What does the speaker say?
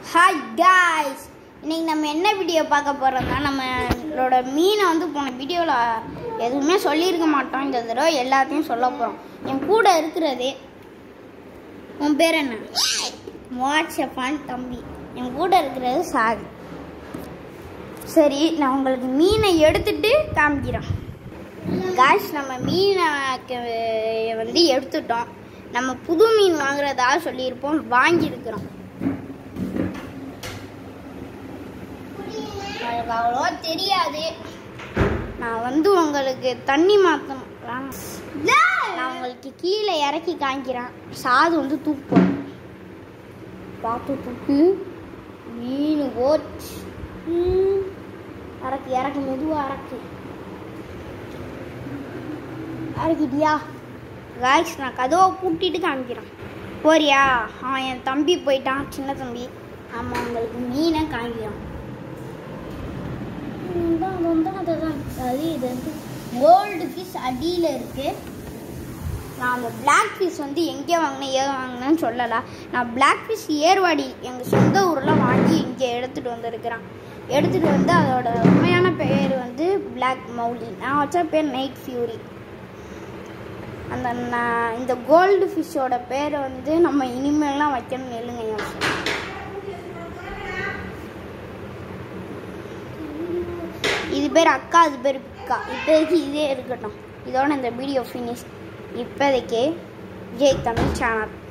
Hi guys இன்னைக்கு நம்ம என்ன வீடியோ பார்க்க போகிறோம்னா நம்மளோட மீனை வந்து போன வீடியோவில் எதுவுமே சொல்லியிருக்க மாட்டோம் இந்த தடவை எல்லாத்தையும் சொல்ல போகிறோம் என் கூட இருக்கிறது உன் பேர் என்ன வாட்சப்பான் தம்பி என் கூட இருக்கிறது சாகு சரி நான் உங்களுக்கு மீனை எடுத்துட்டு காமிக்கிறேன் காய்ஸ் நம்ம மீனை க- வந்து எடுத்துட்டோம் நம்ம புது மீன் வாங்குறதா சொல்லியிருப்போம் வாங்கியிருக்கிறோம் எனக்கு அவ்வளோவா தெரியாது நான் வந்து உங்களுக்கு தண்ணி மாற்றணும் நான் உங்களுக்கு கீழே இறக்கி காமிக்கிறேன் சாது வந்து தூக்கும் பார்த்து தூக்கு மீன் ஓச் ம். இறக்கு இறக்கு மெதுவாக இறக்கு இறக்கிட்டியா காய்ஸ் நான் கதவை பூட்டிட்டு காமிக்கிறேன் போறியா அவன் என் தம்பி போயிட்டான் சின்ன தம்பி ஆமாம் உங்களுக்கு மீனை காமிக்கிறான் அது இது வந்து கோல்டு ஃபிஷ் அடியில் இருக்குது நான் அந்த பிளாக் ஃபிஷ் வந்து எங்கே வாங்கினேன் ஏன் வாங்கினேன்னு சொல்லலை நான் பிளாக் ஃபிஷ் ஏர்வாடி எங்கள் சொந்த ஊரில் வாங்கி இங்கே எடுத்துகிட்டு வந்திருக்கிறேன் எடுத்துகிட்டு வந்து அதோட உண்மையான பெயர் வந்து பிளாக் மௌலி நான் வச்ச பேர் நைட் ஃபியூரி அந்த நான் இந்த கோல்டு ஃபிஷ்ஷோட பேரை வந்து நம்ம இனிமேல்லாம் வைக்கணும் நெல்லுங்க என் இது பேர் அக்கா அது பேர் பிக்கா இப்போதைக்கு இதே இருக்கட்டும் இதோட இந்த வீடியோ ஃபினிஷ் இப்போதைக்கு விஜய் தமிழ் சேனல்